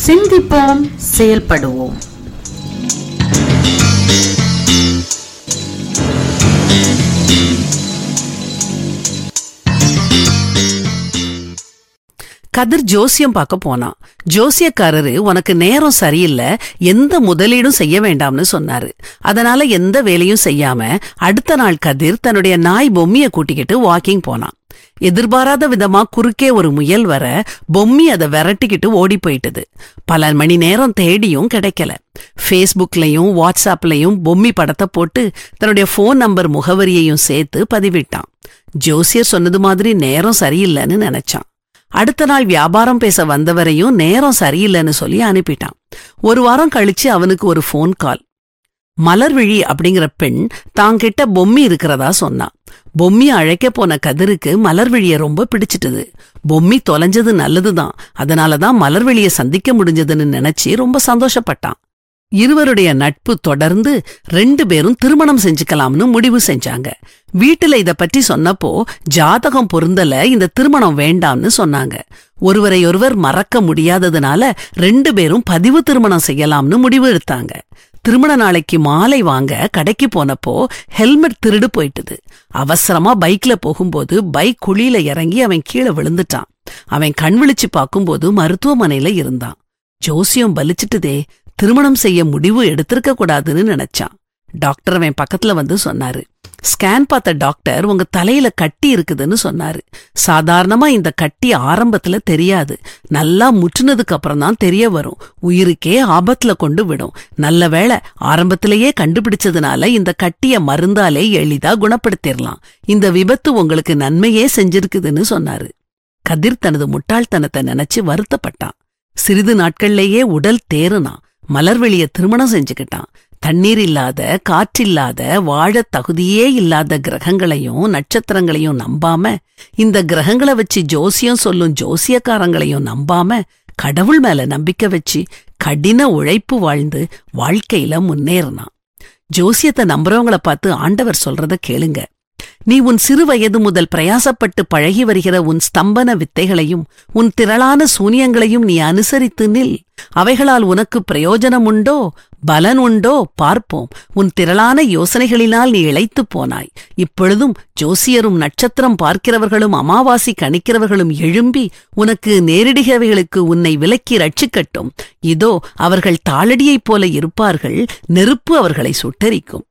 சிந்திப்போம் செயல்படுவோம் கதிர் ஜோசியம் பார்க்க போனான் ஜோசியக்காரரு உனக்கு நேரம் சரியில்லை எந்த முதலீடும் செய்ய வேண்டாம்னு சொன்னாரு அதனால எந்த வேலையும் செய்யாம அடுத்த நாள் கதிர் தன்னுடைய நாய் பொம்மிய கூட்டிக்கிட்டு வாக்கிங் போனான் எதிர்பாராத விதமா குறுக்கே ஒரு முயல் வர பொம்மி அதை விரட்டிக்கிட்டு ஓடி போயிட்டது பல மணி நேரம் தேடியும் கிடைக்கல ஃபேஸ்புக்லயும் வாட்ஸ்அப்லயும் பொம்மி படத்தை போட்டு தன்னுடைய ஃபோன் நம்பர் முகவரியையும் சேர்த்து பதிவிட்டான் ஜோசியர் சொன்னது மாதிரி நேரம் சரியில்லைன்னு நினைச்சான் அடுத்த நாள் வியாபாரம் பேச வந்தவரையும் நேரம் சரியில்லைன்னு சொல்லி அனுப்பிட்டான் ஒரு வாரம் கழிச்சு அவனுக்கு ஒரு ஃபோன் கால் மலர்விழி அப்படிங்கிற பெண் தாங்கிட்ட பொம்மி இருக்கிறதா சொன்னான் பொம்மி அழைக்க போன கதிருக்கு மலர்விழிய ரொம்ப பிடிச்சிட்டது பொம்மி தொலைஞ்சது நல்லதுதான் அதனாலதான் மலர்விழிய சந்திக்க முடிஞ்சதுன்னு நினைச்சு ரொம்ப சந்தோஷப்பட்டான் இருவருடைய நட்பு தொடர்ந்து ரெண்டு பேரும் திருமணம் செஞ்சுக்கலாம்னு முடிவு செஞ்சாங்க வீட்டுல இத பற்றி சொன்னப்போ ஜாதகம் பொருந்தல இந்த திருமணம் வேண்டாம்னு சொன்னாங்க ஒருவரையொருவர் மறக்க முடியாததுனால ரெண்டு பேரும் பதிவு திருமணம் செய்யலாம்னு முடிவு எடுத்தாங்க திருமண நாளைக்கு மாலை வாங்க கடைக்கு போனப்போ ஹெல்மெட் திருடு போயிட்டுது அவசரமா பைக்ல போகும்போது பைக் குழியில இறங்கி அவன் கீழே விழுந்துட்டான் அவன் கண் விழிச்சு பார்க்கும்போது மருத்துவமனையில இருந்தான் ஜோசியம் பலிச்சிட்டுதே திருமணம் செய்ய முடிவு எடுத்திருக்க கூடாதுன்னு நினைச்சான் டாக்டர் அவன் பக்கத்துல வந்து சொன்னாரு ஸ்கேன் பார்த்த டாக்டர் உங்க தலையில கட்டி இருக்குதுன்னு சொன்னாரு சாதாரணமா இந்த கட்டி ஆரம்பத்துல தெரியாது நல்லா முற்றுனதுக்கு அப்புறம் தான் தெரிய வரும் உயிருக்கே ஆபத்துல கொண்டு விடும் நல்ல வேளை ஆரம்பத்திலேயே கண்டுபிடிச்சதுனால இந்த கட்டிய மருந்தாலே எளிதா குணப்படுத்திடலாம் இந்த விபத்து உங்களுக்கு நன்மையே செஞ்சிருக்குதுன்னு சொன்னாரு கதிர் தனது முட்டாள்தனத்தை நினைச்சு வருத்தப்பட்டான் சிறிது நாட்கள்லேயே உடல் தேறுனான் மலர்வெளிய திருமணம் செஞ்சுக்கிட்டான் தண்ணீர் இல்லாத காற்றில்லாத வாழத் தகுதியே இல்லாத கிரகங்களையும் நட்சத்திரங்களையும் நம்பாம இந்த கிரகங்களை வச்சு ஜோசியம் சொல்லும் ஜோசியக்காரங்களையும் நம்பாம கடவுள் மேல நம்பிக்கை வச்சு கடின உழைப்பு வாழ்ந்து வாழ்க்கையில முன்னேறினான் ஜோசியத்தை நம்புறவங்கள பார்த்து ஆண்டவர் சொல்றத கேளுங்க நீ உன் சிறு வயது முதல் பிரயாசப்பட்டு பழகி வருகிற உன் ஸ்தம்பன வித்தைகளையும் உன் திரளான சூனியங்களையும் நீ அனுசரித்து நில் அவைகளால் உனக்கு பிரயோஜனம் உண்டோ பலன் உண்டோ பார்ப்போம் உன் திரளான யோசனைகளினால் நீ இழைத்துப் போனாய் இப்பொழுதும் ஜோசியரும் நட்சத்திரம் பார்க்கிறவர்களும் அமாவாசி கணிக்கிறவர்களும் எழும்பி உனக்கு நேரிடுகிறவைகளுக்கு உன்னை விலக்கி ரட்சிக்கட்டும் இதோ அவர்கள் தாளடியைப் போல இருப்பார்கள் நெருப்பு அவர்களை சுட்டரிக்கும்